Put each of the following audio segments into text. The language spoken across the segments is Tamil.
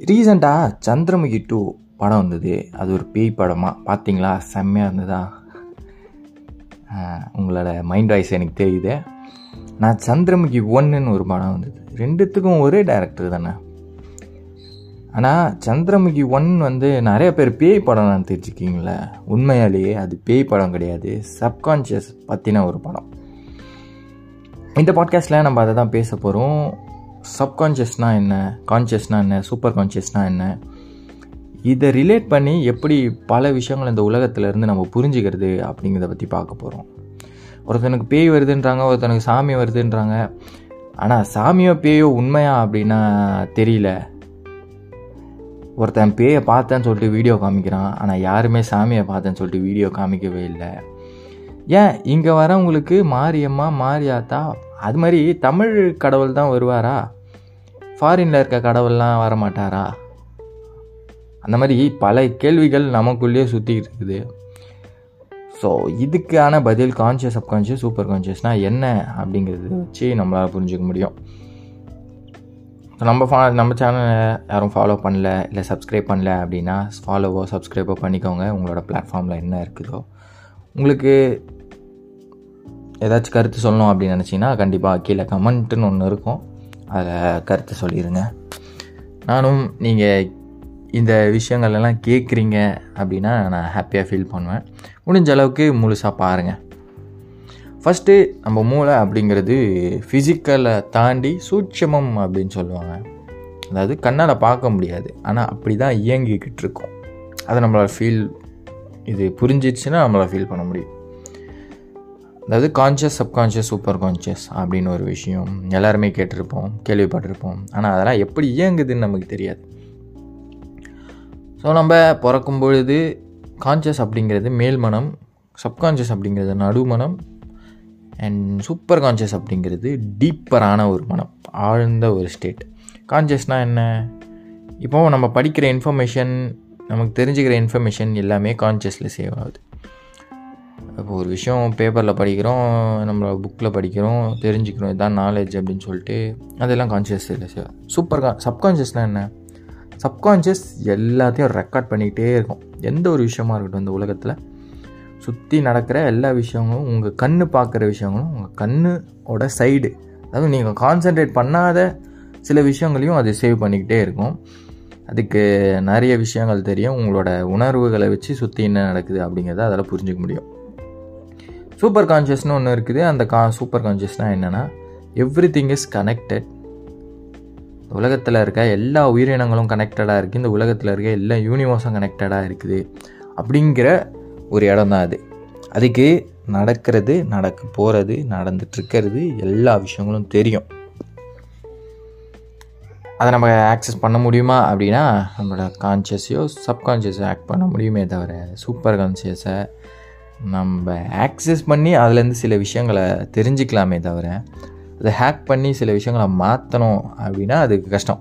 ரீசெண்டாக சந்திரமுகி டூ படம் வந்தது அது ஒரு பேய் படமாக பார்த்தீங்களா செம்மையாக இருந்ததா ஆஹ் உங்களோட மைண்ட் வாய்ஸ் எனக்கு தெரியுது நான் சந்திரமுகி ஒன்றுன்னு ஒரு படம் வந்தது ரெண்டுத்துக்கும் ஒரே டேரக்டர் தானே ஆனால் சந்திரமுகி ஒன் வந்து நிறைய பேர் பேய் படம் நினச்சிருக்கீங்களே உண்மையாலேயே அது பேய் படம் கிடையாது சப்கான்ஷியஸ் பற்றின ஒரு படம் இந்த பாட்காஸ்ட்டில் நம்ம அதை தான் பேச போகிறோம் சப்கான்ஷியஸ்னால் என்ன கான்ஷியஸ்னால் என்ன சூப்பர் கான்ஷியஸ்னால் என்ன இதை ரிலேட் பண்ணி எப்படி பல விஷயங்கள் இந்த உலகத்துல இருந்து நம்ம புரிஞ்சுக்கிறது அப்படிங்கிறத பற்றி பார்க்க போகிறோம் ஒருத்தனுக்கு பேய் வருதுன்றாங்க ஒருத்தனுக்கு சாமி வருதுன்றாங்க ஆனால் சாமியோ பேயோ உண்மையா அப்படின்னா தெரியல ஒருத்தன் பேயை பார்த்தேன்னு சொல்லிட்டு வீடியோ காமிக்கிறான் ஆனால் யாருமே சாமியை பார்த்தேன்னு சொல்லிட்டு வீடியோ காமிக்கவே இல்லை ஏன் இங்கே வரவங்களுக்கு மாரியம்மா மாரியாத்தா அது மாதிரி தமிழ் கடவுள் தான் வருவாரா ஃபாரினில் இருக்க கடவுள்லாம் வர மாட்டாரா அந்த மாதிரி பல கேள்விகள் நமக்குள்ளேயே சுற்றிக்கிட்டு இருக்குது ஸோ இதுக்கான பதில் கான்ஷியஸ் சப்கான்ஷியஸ் சூப்பர் கான்ஷியஸ்னால் என்ன அப்படிங்கிறத வச்சு நம்மளால் புரிஞ்சுக்க முடியும் ஸோ நம்ம ஃபா நம்ம சேனலை யாரும் ஃபாலோ பண்ணல இல்லை சப்ஸ்கிரைப் பண்ணல அப்படின்னா ஃபாலோவோ சப்ஸ்கிரைபோ பண்ணிக்கோங்க உங்களோட பிளாட்ஃபார்மில் என்ன இருக்குதோ உங்களுக்கு ஏதாச்சும் கருத்து சொல்லணும் அப்படின்னு நினச்சிங்கன்னா கண்டிப்பாக கீழே கமெண்ட்டுன்னு ஒன்று இருக்கும் அதில் கருத்து சொல்லிடுங்க நானும் நீங்கள் இந்த விஷயங்கள் எல்லாம் கேட்குறீங்க அப்படின்னா நான் ஹாப்பியாக ஃபீல் பண்ணுவேன் முடிஞ்ச அளவுக்கு முழுசாக பாருங்கள் ஃபஸ்ட்டு நம்ம மூளை அப்படிங்கிறது ஃபிசிக்கலை தாண்டி சூட்சமம் அப்படின்னு சொல்லுவாங்க அதாவது கண்ணால் பார்க்க முடியாது ஆனால் அப்படி தான் இயங்கிக்கிட்டு இருக்கோம் அதை நம்மளால் ஃபீல் இது புரிஞ்சிச்சுன்னா நம்மளால் ஃபீல் பண்ண முடியும் அதாவது கான்ஷியஸ் சப்கான்ஷியஸ் சூப்பர் கான்ஷியஸ் அப்படின்னு ஒரு விஷயம் எல்லாருமே கேட்டிருப்போம் கேள்விப்பட்டிருப்போம் ஆனால் அதெல்லாம் எப்படி இயங்குதுன்னு நமக்கு தெரியாது ஸோ நம்ம பிறக்கும் பொழுது கான்ஷியஸ் அப்படிங்கிறது மேல் மனம் சப்கான்ஷியஸ் அப்படிங்கிறது நடுமனம் அண்ட் சூப்பர் கான்ஷியஸ் அப்படிங்கிறது டீப்பரான ஒரு மனம் ஆழ்ந்த ஒரு ஸ்டேட் கான்ஷியஸ்னால் என்ன இப்போ நம்ம படிக்கிற இன்ஃபர்மேஷன் நமக்கு தெரிஞ்சுக்கிற இன்ஃபர்மேஷன் எல்லாமே கான்ஷியஸில் சேவ் ஆகுது இப்போ ஒரு விஷயம் பேப்பரில் படிக்கிறோம் நம்ம புக்கில் படிக்கிறோம் தெரிஞ்சுக்கிறோம் இதுதான் நாலேஜ் அப்படின்னு சொல்லிட்டு அதெல்லாம் கான்ஷியஸில் சேவ் சூப்பர் கா சப்கான்ஷியஸ்னால் என்ன சப்கான்ஷியஸ் எல்லாத்தையும் ரெக்கார்ட் பண்ணிக்கிட்டே இருக்கும் எந்த ஒரு விஷயமா இருக்கட்டும் இந்த உலகத்தில் சுற்றி நடக்கிற எல்லா விஷயங்களும் உங்கள் கண்ணு பார்க்குற விஷயங்களும் உங்கள் கண்ணோட சைடு அதாவது நீங்கள் கான்சென்ட்ரேட் பண்ணாத சில விஷயங்களையும் அது சேவ் பண்ணிக்கிட்டே இருக்கும் அதுக்கு நிறைய விஷயங்கள் தெரியும் உங்களோட உணர்வுகளை வச்சு சுற்றி என்ன நடக்குது அப்படிங்கிறத அதில் புரிஞ்சுக்க முடியும் சூப்பர் கான்ஷியஸ்னு ஒன்று இருக்குது அந்த கா சூப்பர் கான்ஷியஸ்னால் என்னென்னா எவ்ரி திங் இஸ் கனெக்டட் உலகத்தில் இருக்க எல்லா உயிரினங்களும் கனெக்டடாக இருக்குது இந்த உலகத்தில் இருக்க எல்லா யூனிவர்ஸும் கனெக்டடாக இருக்குது அப்படிங்கிற ஒரு இடம் தான் அது அதுக்கு நடக்கிறது நடக்க போகிறது நடந்துட்டுருக்கிறது எல்லா விஷயங்களும் தெரியும் அதை நம்ம ஆக்சஸ் பண்ண முடியுமா அப்படின்னா நம்மளோட கான்ஷியஸையோ சப்கான்ஷியஸோ ஆக்ட் பண்ண முடியுமே தவிர சூப்பர் கான்ஷியஸை நம்ம ஆக்சஸ் பண்ணி அதுலேருந்து சில விஷயங்களை தெரிஞ்சுக்கலாமே தவிர அதை ஹேக் பண்ணி சில விஷயங்களை மாற்றணும் அப்படின்னா அதுக்கு கஷ்டம்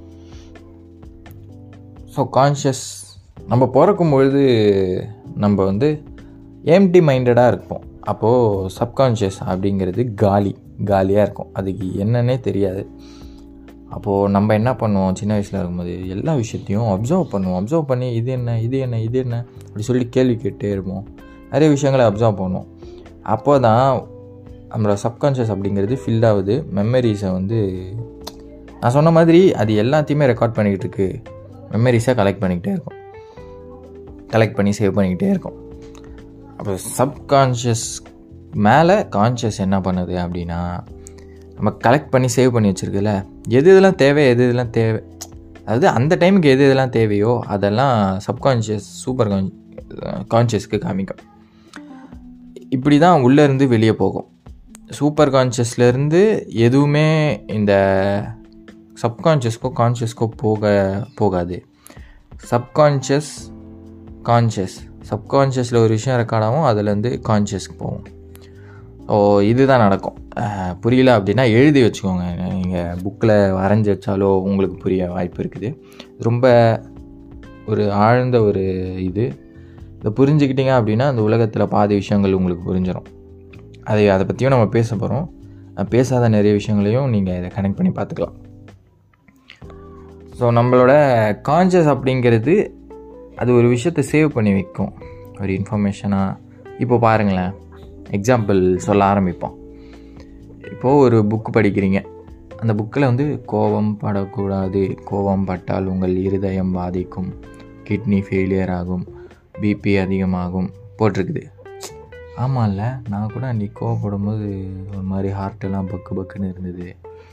ஸோ கான்ஷியஸ் நம்ம பிறக்கும் பொழுது நம்ம வந்து ஏம்டி மைண்டடாக இருப்போம் அப்போது சப்கான்ஷியஸ் அப்படிங்கிறது காலி காலியாக இருக்கும் அதுக்கு என்னன்னே தெரியாது அப்போது நம்ம என்ன பண்ணுவோம் சின்ன வயசில் இருக்கும்போது எல்லா விஷயத்தையும் அப்சர்வ் பண்ணுவோம் அப்சர்வ் பண்ணி இது என்ன இது என்ன இது என்ன அப்படி சொல்லி கேள்வி கேட்டே இருப்போம் நிறைய விஷயங்களை அப்சர்வ் பண்ணுவோம் அப்போ தான் நம்மளோட சப்கான்ஷியஸ் அப்படிங்கிறது ஃபில் ஆகுது மெமரிஸை வந்து நான் சொன்ன மாதிரி அது எல்லாத்தையுமே ரெக்கார்ட் பண்ணிக்கிட்டு இருக்கு மெமரிஸை கலெக்ட் பண்ணிக்கிட்டே இருக்கும் கலெக்ட் பண்ணி சேவ் பண்ணிக்கிட்டே இருக்கும் அப்போ சப்கான்ஷியஸ் மேலே கான்ஷியஸ் என்ன பண்ணுது அப்படின்னா நம்ம கலெக்ட் பண்ணி சேவ் பண்ணி வச்சுருக்குல்ல எது இதெல்லாம் தேவை எது இதெல்லாம் தேவை அதாவது அந்த டைமுக்கு எது இதெல்லாம் தேவையோ அதெல்லாம் சப்கான்ஷியஸ் சூப்பர் கான் கான்ஷியஸ்க்கு காமிக்கும் இப்படி தான் உள்ளேருந்து வெளியே போகும் சூப்பர் கான்ஷியஸ்லேருந்து எதுவுமே இந்த சப்கான்ஷியஸ்க்கோ கான்ஷியஸ்க்கோ போக போகாது சப்கான்ஷியஸ் கான்ஷியஸ் சப்கான்ஷியஸில் ஒரு விஷயம் ரெக்கார்ட் ஆகும் அதுலேருந்து கான்ஷியஸ்க்கு போகும் ஸோ இதுதான் நடக்கும் புரியல அப்படின்னா எழுதி வச்சுக்கோங்க நீங்கள் புக்கில் வரைஞ்சி வச்சாலோ உங்களுக்கு புரிய வாய்ப்பு இருக்குது ரொம்ப ஒரு ஆழ்ந்த ஒரு இது இதை புரிஞ்சுக்கிட்டீங்க அப்படின்னா அந்த உலகத்தில் பாதி விஷயங்கள் உங்களுக்கு புரிஞ்சிடும் அதை அதை பற்றியும் நம்ம பேச போகிறோம் பேசாத நிறைய விஷயங்களையும் நீங்கள் இதை கனெக்ட் பண்ணி பார்த்துக்கலாம் ஸோ நம்மளோட கான்ஷியஸ் அப்படிங்கிறது அது ஒரு விஷயத்தை சேவ் பண்ணி வைக்கும் ஒரு இன்ஃபர்மேஷனாக இப்போ பாருங்களேன் எக்ஸாம்பிள் சொல்ல ஆரம்பிப்போம் இப்போது ஒரு புக்கு படிக்கிறீங்க அந்த புக்கில் வந்து கோபம் படக்கூடாது கோபம் பட்டால் உங்கள் இருதயம் பாதிக்கும் கிட்னி ஃபெயிலியர் ஆகும் பிபி அதிகமாகும் போட்டிருக்குது ஆமாம்ல நான் கூட அன்றைக்கி கோவப்படும் போது ஒரு மாதிரி ஹார்ட்டெல்லாம் பக்கு பக்குன்னு இருந்தது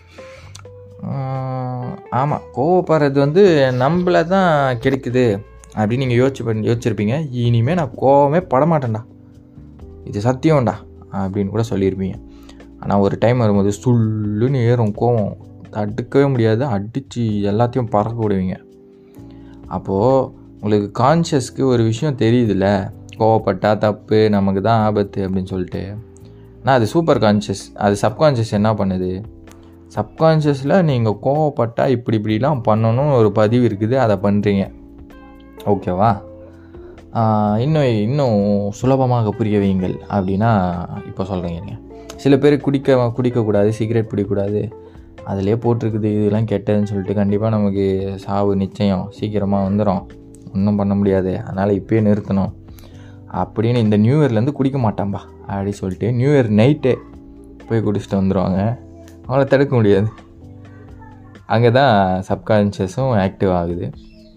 ஆமாம் கோவப்படுறது வந்து நம்மள தான் கிடைக்குது அப்படின்னு நீங்கள் யோசிச்சு பண்ணி யோசிச்சிருப்பீங்க இனிமேல் நான் கோவமே படமாட்டேன்டா இது சத்தியம்டா அப்படின்னு கூட சொல்லியிருப்பீங்க ஆனால் ஒரு டைம் வரும்போது சுள்ளுன்னு ஏறும் கோவம் தடுக்கவே முடியாது அடித்து எல்லாத்தையும் பறக்க விடுவீங்க அப்போது உங்களுக்கு கான்ஷியஸ்க்கு ஒரு விஷயம் தெரியுதுல்ல கோவப்பட்டா தப்பு நமக்கு தான் ஆபத்து அப்படின்னு சொல்லிட்டு நான் அது சூப்பர் கான்ஷியஸ் அது சப்கான்ஷியஸ் என்ன பண்ணுது சப்கான்ஷியஸில் நீங்கள் கோவப்பட்டால் இப்படி இப்படிலாம் பண்ணணும் ஒரு பதிவு இருக்குது அதை பண்ணுறீங்க ஓகேவா இன்னும் இன்னும் சுலபமாக புரிய வையுங்கள் அப்படின்னா இப்போ சொல்கிறீங்க சில பேர் குடிக்க குடிக்கக்கூடாது சிகரெட் பிடிக்கக்கூடாது அதிலே போட்டிருக்குது இதெல்லாம் கெட்டதுன்னு சொல்லிட்டு கண்டிப்பாக நமக்கு சாவு நிச்சயம் சீக்கிரமாக வந்துடும் ஒன்றும் பண்ண முடியாது அதனால் இப்போயே நிறுத்தணும் அப்படின்னு இந்த நியூ இயர்லேருந்து குடிக்க மாட்டான்பா அப்படி சொல்லிட்டு நியூ இயர் நைட்டே போய் குடிச்சிட்டு வந்துடுவாங்க அவங்கள தடுக்க முடியாது அங்கே தான் சப்கான்ஷியஸும் ஆக்டிவ் ஆகுது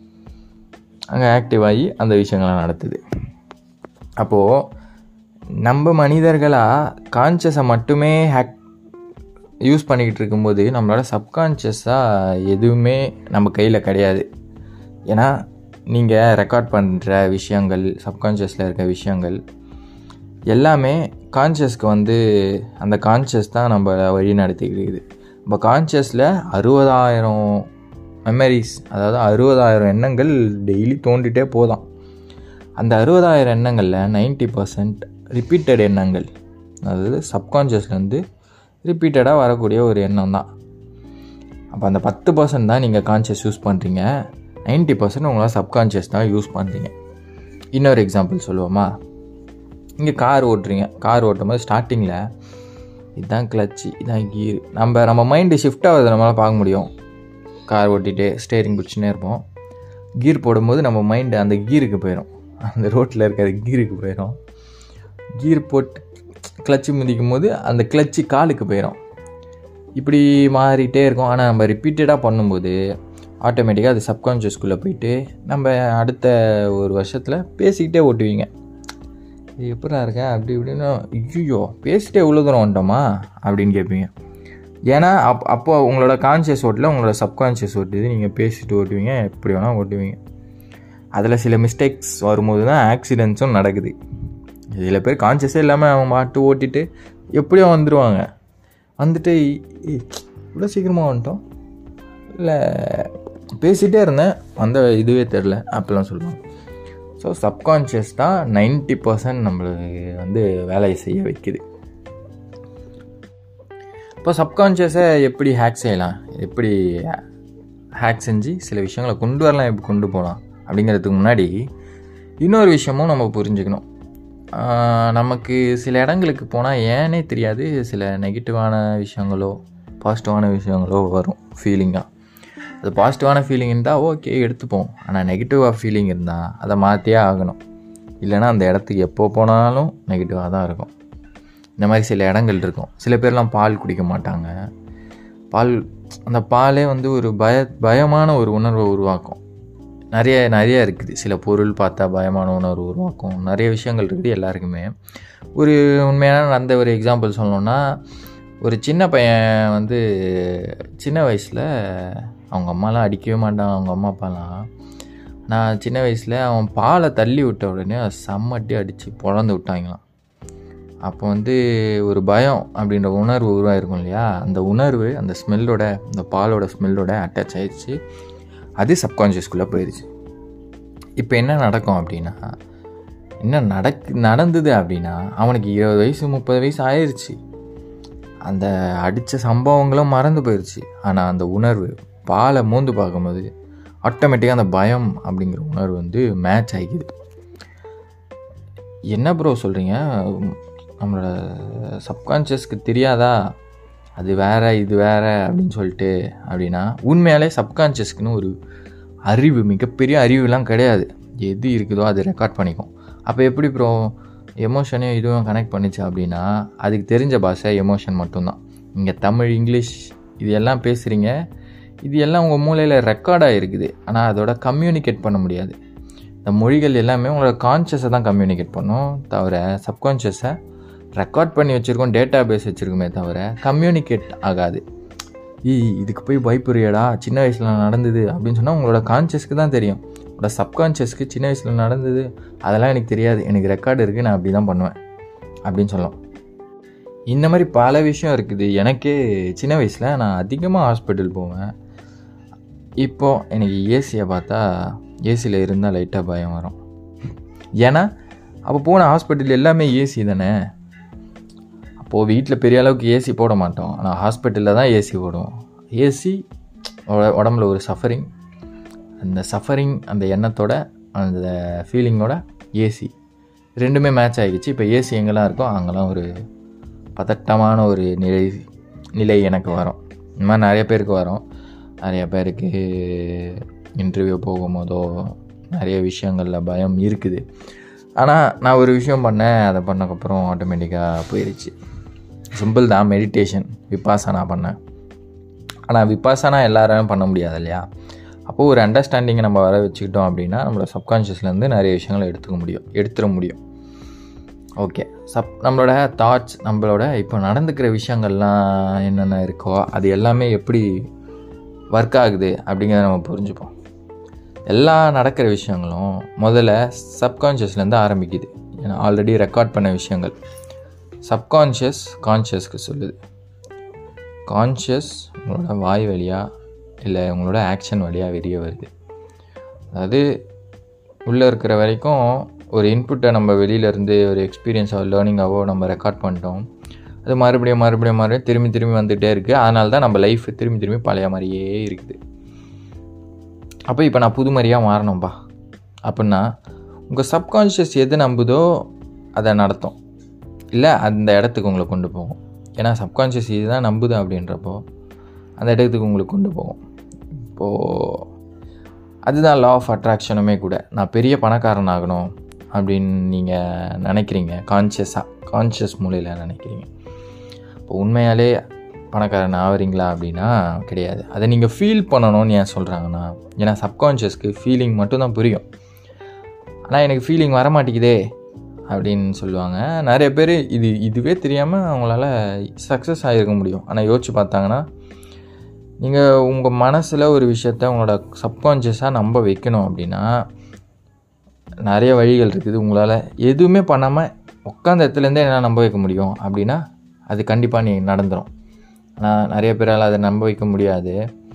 அங்கே ஆக்டிவ் ஆகி அந்த விஷயங்கள்லாம் நடத்துது அப்போது நம்ம மனிதர்களாக கான்ஷியஸை மட்டுமே ஹேக் யூஸ் பண்ணிக்கிட்டு இருக்கும்போது நம்மளோட சப்கான்ஷியஸாக எதுவுமே நம்ம கையில் கிடையாது ஏன்னா நீங்கள் ரெக்கார்ட் பண்ணுற விஷயங்கள் சப்கான்ஷியஸில் இருக்க விஷயங்கள் எல்லாமே கான்ஷியஸ்க்கு வந்து அந்த கான்ஷியஸ் தான் நம்ம வழி நடத்திக்கிட்டு இப்போ கான்ஷியஸில் அறுபதாயிரம் மெமரிஸ் அதாவது அறுபதாயிரம் எண்ணங்கள் டெய்லி தோண்டிகிட்டே போதாம் அந்த அறுபதாயிரம் எண்ணங்களில் நைன்ட்டி பர்சன்ட் ரிப்பீட்டட் எண்ணங்கள் அதாவது சப்கான்ஷியஸ்லேருந்து ரிப்பீட்டடாக வரக்கூடிய ஒரு எண்ணம் தான் அப்போ அந்த பத்து பர்சன்ட் தான் நீங்கள் கான்ஷியஸ் யூஸ் பண்ணுறீங்க நைன்ட்டி பர்சன்ட் உங்களால் சப்கான்ஷியஸ் தான் யூஸ் பண்ணுறீங்க இன்னொரு எக்ஸாம்பிள் சொல்லுவோமா இங்கே கார் ஓட்டுறீங்க கார் ஓட்டும் போது ஸ்டார்டிங்கில் இதுதான் கிளச்சு இதுதான் கீர் நம்ம நம்ம மைண்டு ஷிஃப்ட் ஆகுது நம்மளால் பார்க்க முடியும் கார் ஓட்டிகிட்டே ஸ்டேரிங் பிடிச்சினே இருப்போம் கீர் போடும்போது நம்ம மைண்டு அந்த கீருக்கு போயிடும் அந்த ரோட்டில் இருக்கிற கீருக்கு போயிடும் கீர் போட்டு கிளச்சு மிதிக்கும் போது அந்த கிளச்சு காலுக்கு போயிடும் இப்படி மாறிட்டே இருக்கும் ஆனால் நம்ம ரிப்பீட்டடாக பண்ணும்போது ஆட்டோமேட்டிக்காக அது சப்கான்ஷியஸ்குள்ளே போயிட்டு நம்ம அடுத்த ஒரு வருஷத்தில் பேசிக்கிட்டே ஓட்டுவீங்க இது எப்படா இருக்க அப்படி இப்படின்னு ஐயோ பேசிட்டே இவ்வளோ தூரம் வந்துட்டோமா அப்படின்னு கேட்பீங்க ஏன்னா அப் அப்போ உங்களோட கான்ஷியஸ் ஓட்டில் உங்களோட சப்கான்ஷியஸ் ஓட்டுது நீங்கள் பேசிட்டு ஓட்டுவீங்க எப்படி வேணால் ஓட்டுவீங்க அதில் சில மிஸ்டேக்ஸ் வரும்போது தான் ஆக்சிடென்ட்ஸும் நடக்குது சில பேர் கான்ஷியஸே இல்லாமல் அவங்க மாட்டு ஓட்டிட்டு எப்படியோ வந்துடுவாங்க வந்துட்டு இவ்வளோ சீக்கிரமாக வந்துட்டோம் இல்லை பேசிகிட்டே இருந்தேன் வந்த இதுவே தெரில அப்படிலாம் சொல்லுவாங்க ஸோ சப்கான்ஷியஸ் தான் நைன்ட்டி பர்சன்ட் நம்மளுக்கு வந்து வேலையை செய்ய வைக்குது இப்போ சப்கான்ஷியஸை எப்படி ஹேக் செய்யலாம் எப்படி ஹேக் செஞ்சு சில விஷயங்களை கொண்டு வரலாம் எப்படி கொண்டு போகலாம் அப்படிங்கிறதுக்கு முன்னாடி இன்னொரு விஷயமும் நம்ம புரிஞ்சுக்கணும் நமக்கு சில இடங்களுக்கு போனால் ஏனே தெரியாது சில நெகட்டிவான விஷயங்களோ பாசிட்டிவான விஷயங்களோ வரும் ஃபீலிங்காக அது பாசிட்டிவான ஃபீலிங் இருந்தால் ஓகே எடுத்துப்போம் ஆனால் நெகட்டிவாக ஃபீலிங் இருந்தால் அதை மாற்றியே ஆகணும் இல்லைனா அந்த இடத்துக்கு எப்போ போனாலும் நெகட்டிவாக தான் இருக்கும் இந்த மாதிரி சில இடங்கள் இருக்கும் சில பேர்லாம் பால் குடிக்க மாட்டாங்க பால் அந்த பாலே வந்து ஒரு பய பயமான ஒரு உணர்வை உருவாக்கும் நிறைய நிறைய இருக்குது சில பொருள் பார்த்தா பயமான உணர்வு உருவாக்கும் நிறைய விஷயங்கள் இருக்குது எல்லாருக்குமே ஒரு உண்மையான நடந்த ஒரு எக்ஸாம்பிள் சொல்லணுன்னா ஒரு சின்ன பையன் வந்து சின்ன வயசில் அவங்க அம்மாலாம் அடிக்கவே மாட்டான் அவங்க அம்மா அப்பாலாம் நான் சின்ன வயசில் அவன் பாலை தள்ளி விட்ட உடனே செம்மட்டி அடித்து பொழந்து விட்டாங்களாம் அப்போ வந்து ஒரு பயம் அப்படின்ற உணர்வு உருவாயிருக்கும் இல்லையா அந்த உணர்வு அந்த ஸ்மெல்லோட அந்த பாலோட ஸ்மெல்லோட அட்டாச் ஆயிடுச்சு அது சப்கான்ஷியஸ்குள்ளே போயிடுச்சு இப்போ என்ன நடக்கும் அப்படின்னா என்ன நடக்கு நடந்தது அப்படின்னா அவனுக்கு இருபது வயசு முப்பது வயசு ஆயிடுச்சு அந்த அடித்த சம்பவங்களும் மறந்து போயிடுச்சு ஆனால் அந்த உணர்வு பாலை மூந்து பார்க்கும்போது ஆட்டோமேட்டிக்காக அந்த பயம் அப்படிங்கிற உணர்வு வந்து மேட்ச் ஆகிக்குது என்ன ப்ரோ சொல்கிறீங்க நம்மளோட சப்கான்ஷியஸ்க்கு தெரியாதா அது வேற இது வேற அப்படின்னு சொல்லிட்டு அப்படின்னா உண்மையாலே சப்கான்ஷியஸ்க்குன்னு ஒரு அறிவு மிகப்பெரிய அறிவுலாம் கிடையாது எது இருக்குதோ அது ரெக்கார்ட் பண்ணிக்கும் அப்போ எப்படி ப்ரோ எமோஷனையும் இதுவும் கனெக்ட் பண்ணிச்சு அப்படின்னா அதுக்கு தெரிஞ்ச பாஷை எமோஷன் மட்டும்தான் இங்கே தமிழ் இங்கிலீஷ் இது எல்லாம் பேசுகிறீங்க இது எல்லாம் உங்கள் மூளையில் ரெக்கார்டாக இருக்குது ஆனால் அதோட கம்யூனிகேட் பண்ண முடியாது இந்த மொழிகள் எல்லாமே உங்களோட கான்ஷியஸை தான் கம்யூனிகேட் பண்ணும் தவிர சப்கான்ஷியஸை ரெக்கார்ட் பண்ணி வச்சுருக்கோம் டேட்டா பேஸ் வச்சுருக்குமே தவிர கம்யூனிகேட் ஆகாது ஈ இதுக்கு போய் பயப்புறியடா சின்ன வயசில் நடந்தது அப்படின்னு சொன்னால் உங்களோட கான்ஷியஸ்க்கு தான் தெரியும் உங்களோட சப்கான்ஷியஸ்க்கு சின்ன வயசில் நடந்தது அதெல்லாம் எனக்கு தெரியாது எனக்கு ரெக்கார்டு இருக்குது நான் அப்படி தான் பண்ணுவேன் அப்படின்னு சொல்லலாம் இந்த மாதிரி பல விஷயம் இருக்குது எனக்கே சின்ன வயசில் நான் அதிகமாக ஹாஸ்பிட்டல் போவேன் இப்போது எனக்கு ஏசியை பார்த்தா ஏசியில் இருந்தால் லைட்டாக பயம் வரும் ஏன்னா அப்போ போன ஹாஸ்பிட்டல் எல்லாமே ஏசி தானே அப்போது வீட்டில் பெரிய அளவுக்கு ஏசி போட மாட்டோம் ஆனால் ஹாஸ்பிட்டலில் தான் ஏசி போடுவோம் ஏசி உடம்புல ஒரு சஃபரிங் அந்த சஃபரிங் அந்த எண்ணத்தோட அந்த ஃபீலிங்கோட ஏசி ரெண்டுமே மேட்ச் ஆகிடுச்சு இப்போ ஏசி எங்கெல்லாம் இருக்கோ அங்கெல்லாம் ஒரு பதட்டமான ஒரு நிலை நிலை எனக்கு வரும் இந்த மாதிரி நிறைய பேருக்கு வரும் நிறைய பேருக்கு இன்டர்வியூ போகும்போதோ நிறைய விஷயங்களில் பயம் இருக்குது ஆனால் நான் ஒரு விஷயம் பண்ணேன் அதை பண்ணக்கப்புறம் ஆட்டோமேட்டிக்காக போயிடுச்சு சிம்பிள் தான் மெடிடேஷன் விபாசனா பண்ணேன் ஆனால் விபாசனா எல்லாரும் பண்ண முடியாது இல்லையா அப்போது ஒரு அண்டர்ஸ்டாண்டிங்கை நம்ம வர வச்சுக்கிட்டோம் அப்படின்னா நம்மளோட சப்கான்ஷியஸ்லேருந்து நிறைய விஷயங்களை எடுத்துக்க முடியும் எடுத்துட முடியும் ஓகே சப் நம்மளோட தாட்ஸ் நம்மளோட இப்போ நடந்துக்கிற விஷயங்கள்லாம் என்னென்ன இருக்கோ அது எல்லாமே எப்படி ஒர்க் ஆகுது அப்படிங்கிறத நம்ம புரிஞ்சுப்போம் எல்லா நடக்கிற விஷயங்களும் முதல்ல சப்கான்ஷியஸ்லேருந்து ஆரம்பிக்குது ஏன்னா ஆல்ரெடி ரெக்கார்ட் பண்ண விஷயங்கள் சப்கான்ஷியஸ் கான்ஷியஸ்க்கு சொல்லுது கான்ஷியஸ் உங்களோட வாய் வழியாக இல்லை உங்களோட ஆக்ஷன் வழியாக வெளியே வருது அதாவது உள்ளே இருக்கிற வரைக்கும் ஒரு இன்புட்டை நம்ம வெளியிலேருந்து ஒரு எக்ஸ்பீரியன்ஸாக லேர்னிங்காவோ நம்ம ரெக்கார்ட் பண்ணிட்டோம் அது மறுபடியும் மறுபடியும் மறுபடியும் திரும்பி திரும்பி வந்துகிட்டே இருக்குது அதனால தான் நம்ம லைஃப் திரும்பி திரும்பி பழைய மாதிரியே இருக்குது அப்போ இப்போ நான் புது மாதிரியாக மாறணும்பா அப்படின்னா உங்கள் சப்கான்ஷியஸ் எது நம்புதோ அதை நடத்தும் இல்லை அந்த இடத்துக்கு உங்களை கொண்டு போகும் ஏன்னா சப்கான்ஷியஸ் இதுதான் நம்புது அப்படின்றப்போ அந்த இடத்துக்கு உங்களுக்கு கொண்டு போகும் இப்போது அதுதான் லா ஆஃப் அட்ராக்ஷனுமே கூட நான் பெரிய பணக்காரன் ஆகணும் அப்படின்னு நீங்கள் நினைக்கிறீங்க கான்ஷியஸாக கான்ஷியஸ் மூலையில் நினைக்கிறீங்க இப்போ உண்மையாலே பணக்காரன் ஆகிறீங்களா அப்படின்னா கிடையாது அதை நீங்கள் ஃபீல் பண்ணணும்னு ஏன் சொல்கிறாங்கன்னா ஏன்னா சப்கான்ஷியஸ்க்கு ஃபீலிங் மட்டும்தான் புரியும் ஆனால் எனக்கு ஃபீலிங் வர மாட்டேங்குதே அப்படின்னு சொல்லுவாங்க நிறைய பேர் இது இதுவே தெரியாமல் அவங்களால சக்ஸஸ் ஆகிருக்க முடியும் ஆனால் யோசிச்சு பார்த்தாங்கன்னா நீங்கள் உங்கள் மனசில் ஒரு விஷயத்த உங்களோட சப்கான்ஷியஸாக நம்ப வைக்கணும் அப்படின்னா நிறைய வழிகள் இருக்குது உங்களால் எதுவுமே பண்ணாமல் உட்காந்த இடத்துலேருந்தே என்ன நம்ப வைக்க முடியும் அப்படின்னா அது கண்டிப்பாக நீ நடந்துடும் ஆனால் நிறைய பேரால் அதை நம்ப வைக்க முடியாது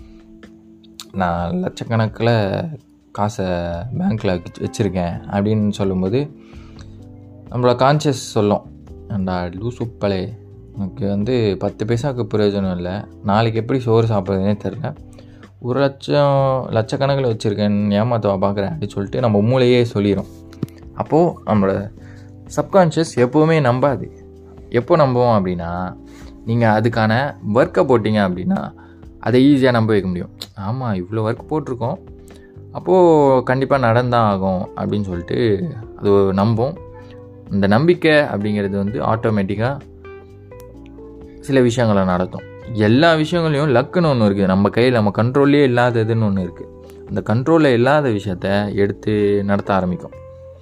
நான் லட்சக்கணக்கில் காசை பேங்க்கில் வச்சுருக்கேன் அப்படின்னு சொல்லும்போது நம்மளோட கான்சியஸ் சொல்லும் ஏண்டா லூசுப்பலே எனக்கு வந்து பத்து பைசாவுக்கு பிரயோஜனம் இல்லை நாளைக்கு எப்படி சோறு சாப்பிட்றதுனே தெரில ஒரு லட்சம் லட்சக்கணக்கில் வச்சுருக்கேன் ஏமாத்தவா பார்க்குறேன் அப்படின்னு சொல்லிட்டு நம்ம மூளையே சொல்லிடும் அப்போது நம்மளோட சப்கான்ஷியஸ் எப்போவுமே நம்பாது எப்போ நம்புவோம் அப்படின்னா நீங்கள் அதுக்கான ஒர்க்கை போட்டிங்க அப்படின்னா அதை ஈஸியாக நம்ப வைக்க முடியும் ஆமாம் இவ்வளோ ஒர்க் போட்டிருக்கோம் அப்போது கண்டிப்பாக நடந்தான் ஆகும் அப்படின்னு சொல்லிட்டு அது நம்பும் இந்த நம்பிக்கை அப்படிங்கிறது வந்து ஆட்டோமேட்டிக்காக சில விஷயங்களை நடத்தும் எல்லா விஷயங்களையும் லக்குன்னு ஒன்று இருக்குது நம்ம கையில் நம்ம கண்ட்ரோல்லே இல்லாததுன்னு ஒன்று இருக்குது அந்த கண்ட்ரோலில் இல்லாத விஷயத்த எடுத்து நடத்த ஆரம்பிக்கும்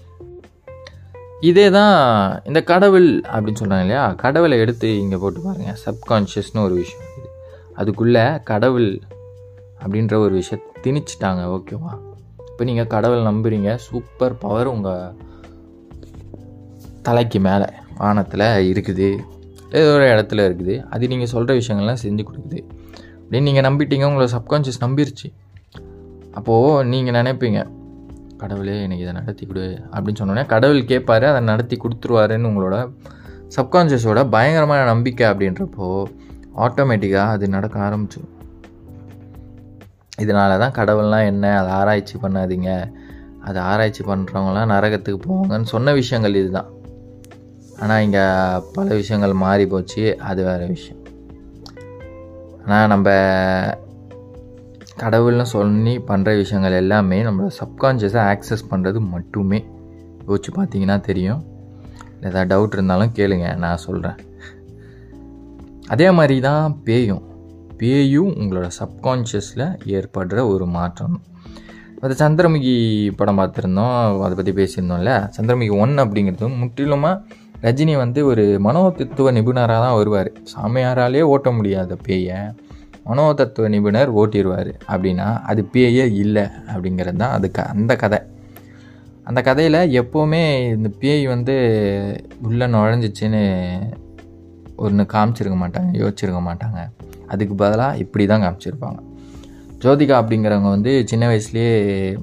இதே தான் இந்த கடவுள் அப்படின்னு சொல்கிறாங்க இல்லையா கடவுளை எடுத்து இங்கே போட்டு பாருங்கள் சப்கான்ஷியஸ்னு ஒரு விஷயம் இருக்குது அதுக்குள்ளே கடவுள் அப்படின்ற ஒரு விஷயம் திணிச்சிட்டாங்க ஓகேவா இப்போ நீங்கள் கடவுள் நம்புறீங்க சூப்பர் பவர் உங்கள் தலைக்கு மேலே வானத்தில் இருக்குது ஏதோ ஒரு இடத்துல இருக்குது அது நீங்கள் சொல்கிற விஷயங்கள்லாம் செஞ்சு கொடுக்குது அப்படின்னு நீங்கள் நம்பிட்டீங்க உங்களை சப்கான்ஷியஸ் நம்பிருச்சு அப்போது நீங்கள் நினைப்பீங்க கடவுளே எனக்கு இதை நடத்தி கொடு அப்படின்னு சொன்னோன்னே கடவுள் கேட்பாரு அதை நடத்தி கொடுத்துருவாருன்னு உங்களோட சப்கான்ஷியஸோட பயங்கரமான நம்பிக்கை அப்படின்றப்போ ஆட்டோமேட்டிக்காக அது நடக்க ஆரம்பிச்சிடும் இதனால தான் கடவுள்லாம் என்ன அதை ஆராய்ச்சி பண்ணாதீங்க அதை ஆராய்ச்சி பண்ணுறவங்களாம் நரகத்துக்கு போவாங்கன்னு சொன்ன விஷயங்கள் இதுதான் ஆனால் இங்கே பல விஷயங்கள் மாறி போச்சு அது வேறு விஷயம் ஆனால் நம்ம கடவுள்னு சொல்லி பண்ணுற விஷயங்கள் எல்லாமே நம்மளோட சப்கான்ஷியஸை ஆக்சஸ் பண்ணுறது மட்டுமே யோசிச்சு பார்த்தீங்கன்னா தெரியும் ஏதாவது டவுட் இருந்தாலும் கேளுங்க நான் சொல்கிறேன் அதே மாதிரி தான் பேயும் பேயும் உங்களோட சப்கான்ஷியஸில் ஏற்படுற ஒரு மாற்றம் அது சந்திரமுகி படம் பார்த்துருந்தோம் அதை பற்றி பேசியிருந்தோம்ல சந்திரமுகி ஒன் அப்படிங்கிறது முற்றிலுமாக ரஜினி வந்து ஒரு மனோதத்துவ நிபுணராக தான் வருவார் சாமியாராலே ஓட்ட முடியாத பேயை மனோதத்துவ நிபுணர் ஓட்டிடுவார் அப்படின்னா அது பேயே இல்லை அப்படிங்கிறது தான் அது க அந்த கதை அந்த கதையில் எப்போவுமே இந்த பேய் வந்து உள்ளே நுழைஞ்சிச்சின்னு ஒன்று காமிச்சிருக்க மாட்டாங்க யோசிச்சிருக்க மாட்டாங்க அதுக்கு பதிலாக இப்படி தான் காமிச்சிருப்பாங்க ஜோதிகா அப்படிங்கிறவங்க வந்து சின்ன வயசுலேயே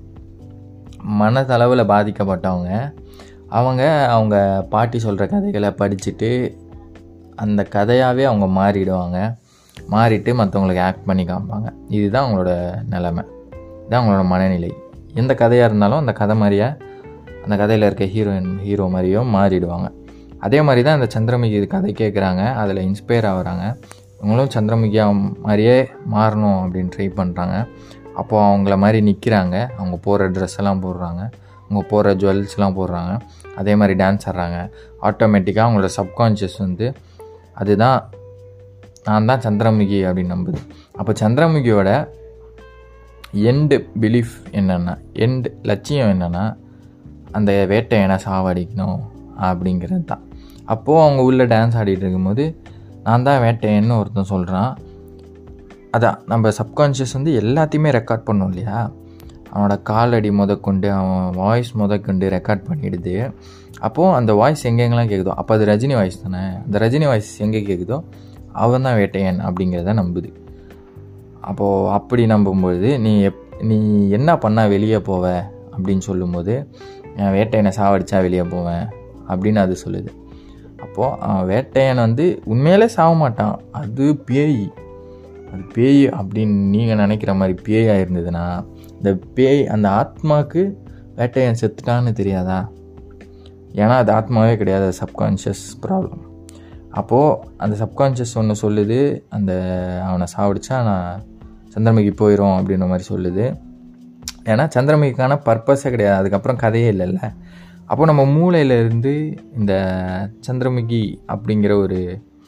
மனதளவில் பாதிக்கப்பட்டவங்க அவங்க அவங்க பாட்டி சொல்கிற கதைகளை படிச்சுட்டு அந்த கதையாகவே அவங்க மாறிடுவாங்க மாறிட்டு மற்றவங்களுக்கு ஆக்ட் பண்ணி காமிப்பாங்க இதுதான் அவங்களோட நிலமை இதுதான் அவங்களோட மனநிலை எந்த கதையாக இருந்தாலும் அந்த கதை மாதிரியே அந்த கதையில் இருக்க ஹீரோயின் ஹீரோ மாதிரியோ மாறிடுவாங்க அதே மாதிரி தான் இந்த சந்திரமுகி கதை கேட்குறாங்க அதில் இன்ஸ்பயர் ஆகுறாங்க இவங்களும் சந்திரமுகியா மாதிரியே மாறணும் அப்படின்னு ட்ரை பண்ணுறாங்க அப்போது அவங்கள மாதிரி நிற்கிறாங்க அவங்க போகிற ட்ரெஸ் எல்லாம் போடுறாங்க அவங்க போகிற ஜுவல்ஸ்லாம் போடுறாங்க அதே மாதிரி டான்ஸ் ஆடுறாங்க ஆட்டோமேட்டிக்காக அவங்களோட சப்கான்ஷியஸ் வந்து அதுதான் நான் தான் சந்திரமுகி அப்படின்னு நம்புது அப்போ சந்திரமுகியோட எண்டு பிலீஃப் என்னென்னா எண்டு லட்சியம் என்னென்னா அந்த வேட்டையனை சாவடிக்கணும் அப்படிங்கிறது தான் அப்போது அவங்க உள்ளே டான்ஸ் ஆடிட்டு இருக்கும்போது நான் தான் வேட்டையன்னு ஒருத்தன் சொல்கிறான் அதான் நம்ம சப்கான்ஷியஸ் வந்து எல்லாத்தையுமே ரெக்கார்ட் பண்ணோம் இல்லையா அவனோட காலடி முதற்கொண்டு அவன் வாய்ஸ் முதற்கொண்டு ரெக்கார்ட் பண்ணிடுது அப்போது அந்த வாய்ஸ் எங்கெங்கெல்லாம் கேட்குதோ அப்போ அது ரஜினி வாய்ஸ் தானே அந்த ரஜினி வாய்ஸ் எங்கே கேட்குதோ அவன் தான் வேட்டையன் அப்படிங்கிறத நம்புது அப்போது அப்படி நம்பும்போது நீ எப் நீ என்ன பண்ணால் வெளியே போவ அப்படின்னு சொல்லும்போது என் வேட்டையனை சாவடிச்சா வெளியே போவேன் அப்படின்னு அது சொல்லுது அப்போது அவன் வேட்டையன் வந்து உண்மையிலே சாக மாட்டான் அது பேய் அது பேய் அப்படின்னு நீங்கள் நினைக்கிற மாதிரி பேயாக இருந்ததுன்னா இந்த பேய் அந்த ஆத்மாவுக்கு வேட்டையன் செத்துட்டான்னு தெரியாதா ஏன்னா அது ஆத்மாவே கிடையாது அது சப்கான்ஷியஸ் ப்ராப்ளம் அப்போது அந்த சப்கான்ஷியஸ் ஒன்று சொல்லுது அந்த அவனை சாவடிச்சா நான் சந்திரமுகி போயிடும் அப்படின்ற மாதிரி சொல்லுது ஏன்னா சந்திரமுகிக்கான பர்பஸே கிடையாது அதுக்கப்புறம் கதையே இல்லைல்ல அப்போ நம்ம மூளையிலேருந்து இந்த சந்திரமுகி அப்படிங்கிற ஒரு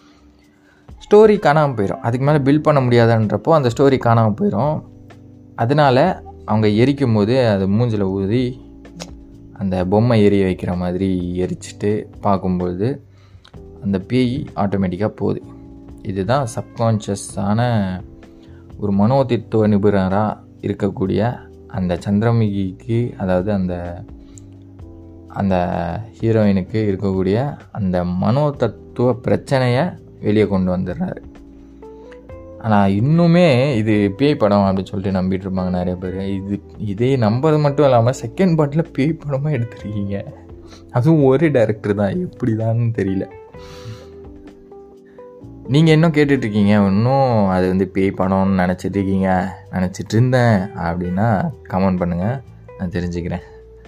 ஸ்டோரி காணாமல் போயிடும் அதுக்கு மேலே பில்ட் பண்ண முடியாதுன்றப்போ அந்த ஸ்டோரி காணாமல் போயிடும் அதனால் அவங்க எரிக்கும் போது அது மூஞ்சில் ஊதி அந்த பொம்மை எரிய வைக்கிற மாதிரி எரிச்சிட்டு பார்க்கும்பொழுது அந்த பேய் ஆட்டோமேட்டிக்காக போகுது இதுதான் சப்கான்ஷியஸான ஒரு மனோதித்துவ நிபுணராக இருக்கக்கூடிய அந்த சந்திரமுகிக்கு அதாவது அந்த அந்த ஹீரோயினுக்கு இருக்கக்கூடிய அந்த மனோதத்துவ பிரச்சனையை வெளியே கொண்டு வந்துடுறாரு ஆனால் இன்னுமே இது பேய் படம் அப்படின்னு சொல்லிட்டு நம்பிட்டு இருப்பாங்க நிறைய பேர் இது இதே நம்பது மட்டும் இல்லாமல் செகண்ட் பார்ட்டில் பேய் படமாக எடுத்துருக்கீங்க அதுவும் ஒரு டேரக்டர் தான் எப்படி தான் தெரியல நீங்கள் இன்னும் கேட்டுட்ருக்கீங்க இன்னும் அது வந்து பேய் படம்னு நினச்சிட்டு இருக்கீங்க நினச்சிட்டு இருந்தேன் அப்படின்னா கமெண்ட் பண்ணுங்கள் நான் தெரிஞ்சுக்கிறேன்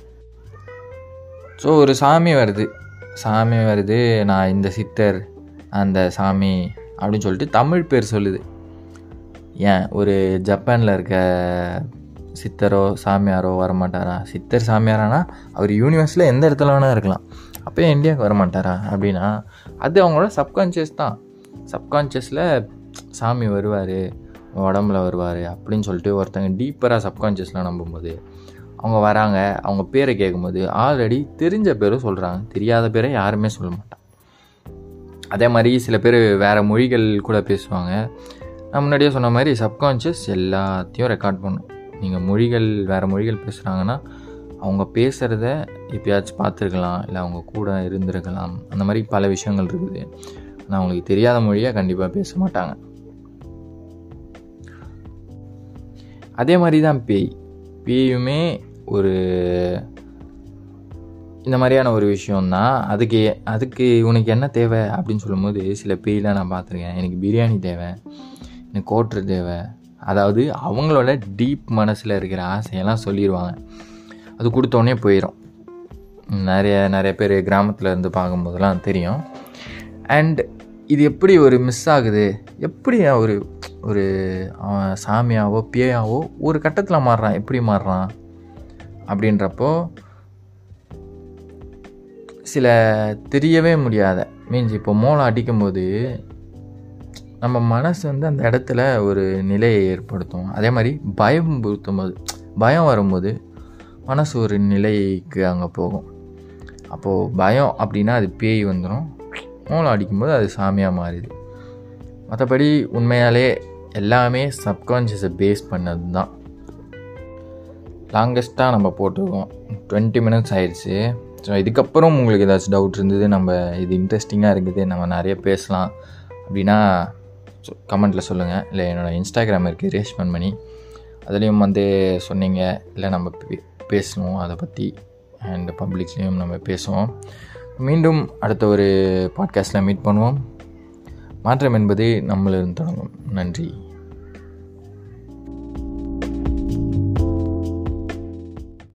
ஸோ ஒரு சாமி வருது சாமி வருது நான் இந்த சித்தர் அந்த சாமி அப்படின்னு சொல்லிட்டு தமிழ் பேர் சொல்லுது ஏன் ஒரு ஜப்பானில் இருக்க சித்தரோ சாமியாரோ வரமாட்டாரா சித்தர் சாமியாரானா அவர் யூனிவர்ஸில் எந்த இடத்துல வேணால் இருக்கலாம் அப்போ இந்தியாவுக்கு வரமாட்டாரா அப்படின்னா அது அவங்களோட சப்கான்ஷியஸ் தான் சப்கான்ஷியஸில் சாமி வருவார் உடம்புல வருவார் அப்படின்னு சொல்லிட்டு ஒருத்தங்க டீப்பராக சப்கான்ஷியஸில் நம்பும்போது அவங்க வராங்க அவங்க பேரை கேட்கும்போது ஆல்ரெடி தெரிஞ்ச பேரும் சொல்கிறாங்க தெரியாத பேரை யாருமே சொல்ல மாட்டாங்க அதே மாதிரி சில பேர் வேறு மொழிகள் கூட பேசுவாங்க நான் முன்னாடியே சொன்ன மாதிரி சப்கான்ஷியஸ் எல்லாத்தையும் ரெக்கார்ட் பண்ணும் நீங்கள் மொழிகள் வேறு மொழிகள் பேசுகிறாங்கன்னா அவங்க பேசுகிறத எப்பயாச்சும் பார்த்துருக்கலாம் இல்லை அவங்க கூட இருந்திருக்கலாம் அந்த மாதிரி பல விஷயங்கள் இருக்குது ஆனால் அவங்களுக்கு தெரியாத மொழியை கண்டிப்பாக பேச மாட்டாங்க அதே மாதிரி தான் பேய் பேயுமே ஒரு இந்த மாதிரியான ஒரு விஷயந்தான் அதுக்கு அதுக்கு உனக்கு என்ன தேவை அப்படின்னு சொல்லும்போது சில பேயெலாம் நான் பார்த்துருக்கேன் எனக்கு பிரியாணி தேவை எனக்கு கோட்ரு தேவை அதாவது அவங்களோட டீப் மனசில் இருக்கிற ஆசையெல்லாம் சொல்லிடுவாங்க அது கொடுத்தோடனே போயிடும் நிறைய நிறைய பேர் கிராமத்தில் இருந்து பார்க்கும்போதெல்லாம் தெரியும் அண்ட் இது எப்படி ஒரு மிஸ் ஆகுது எப்படி ஒரு ஒரு அவன் சாமியாவோ பேயாவோ ஒரு கட்டத்தில் மாறுறான் எப்படி மாறுறான் அப்படின்றப்போ சில தெரியவே முடியாத மீன்ஸ் இப்போ மோளம் அடிக்கும்போது நம்ம மனசு வந்து அந்த இடத்துல ஒரு நிலையை ஏற்படுத்தும் அதே மாதிரி பயம் பொருத்தும் போது பயம் வரும்போது மனசு ஒரு நிலைக்கு அங்கே போகும் அப்போது பயம் அப்படின்னா அது பேய் வந்துடும் மூலம் அடிக்கும்போது அது சாமியாக மாறிது மற்றபடி உண்மையாலே எல்லாமே சப்கான்ஷியஸை பேஸ் பண்ணது தான் லாங்கஸ்ட்டாக நம்ம போட்டிருக்கோம் டுவெண்ட்டி மினிட்ஸ் ஆயிடுச்சு ஸோ இதுக்கப்புறம் உங்களுக்கு ஏதாச்சும் டவுட் இருந்தது நம்ம இது இன்ட்ரெஸ்டிங்காக இருக்குது நம்ம நிறைய பேசலாம் அப்படின்னா கமெண்ட்டில் சொல்லுங்கள் இல்லை என்னோடய இன்ஸ்டாகிராம் இருக்குது ரேஷ்மன் மணி அதுலேயும் வந்து சொன்னீங்க இல்லை நம்ம பே- பேசணும் அதை பற்றி அண்ட் பப்ளிக்லேயும் நம்ம பேசுவோம் மீண்டும் அடுத்த ஒரு பாட்காஸ்ட்டில் மீட் பண்ணுவோம் மாற்றம் என்பது நம்மளிருந்து தொடங்கும் நன்றி